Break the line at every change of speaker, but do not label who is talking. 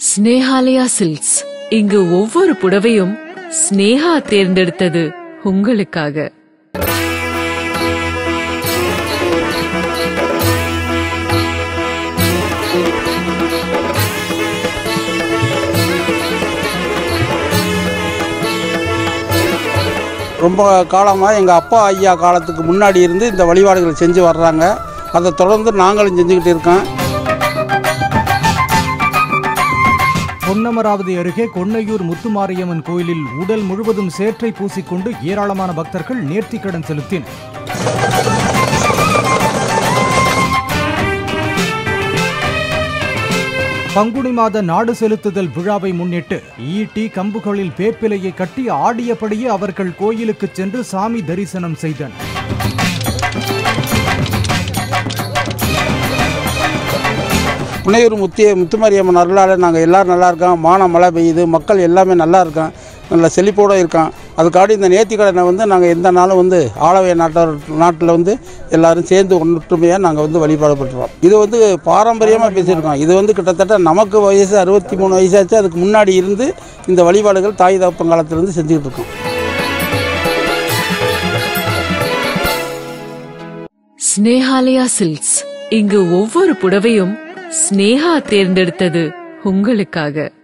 Snehalaya silks இங்கு ஒவ்வொரு புடவையும் ஸ்னேஹா தேர்ந்தெடுத்தது உங்களுக்காக
ரொம்ப காலமாக எங்கள் அப்பா ஐயா காலத்துக்கு முன்னாடி இருந்து இந்த வழிபாடுகளை செஞ்சு வர்றாங்க அதை தொடர்ந்து நாங்களும் செஞ்சுக்கிட்டு இருக்கோம்
பொன்னமராவதி அருகே கொன்னையூர் முத்துமாரியம்மன் கோயிலில் உடல் முழுவதும் சேற்றை பூசிக்கொண்டு ஏராளமான பக்தர்கள் நேர்த்திக்கடன் செலுத்தினர் பங்குனி மாத நாடு செலுத்துதல் விழாவை முன்னிட்டு ஈட்டி கம்புகளில் வேப்பிலையை கட்டி ஆடியபடியே அவர்கள் கோயிலுக்கு சென்று சாமி தரிசனம் செய்தனர்
புனையூர் முத்திய முத்துமாரியம்மன் அருளால் நாங்கள் எல்லோரும் நல்லா இருக்கோம் மானம் மழை பெய்யுது மக்கள் எல்லாமே நல்லா இருக்கோம் நல்ல செழிப்போடு இருக்கோம் அதுக்காடி இந்த நேர்த்திக்கடனை வந்து நாங்கள் எந்த நாளும் வந்து ஆளவைய நாட்டார் நாட்டில் வந்து எல்லாரும் சேர்ந்து ஒற்றுமையாக நாங்கள் வந்து வழிபாடு பண்ணுறோம் இது வந்து பாரம்பரியமாக பேசியிருக்கோம் இது வந்து கிட்டத்தட்ட நமக்கு வயசு அறுபத்தி மூணு வயசாச்சு அதுக்கு முன்னாடி இருந்து இந்த வழிபாடுகள் தாய் தகப்பன் காலத்திலிருந்து செஞ்சுக்கிட்டு இருக்கோம்
ஸ்னேஹாலயா சில்க்ஸ் இங்கு ஒவ்வொரு புடவையும் ஸ்னேஹா தேர்ந்தெடுத்தது உங்களுக்காக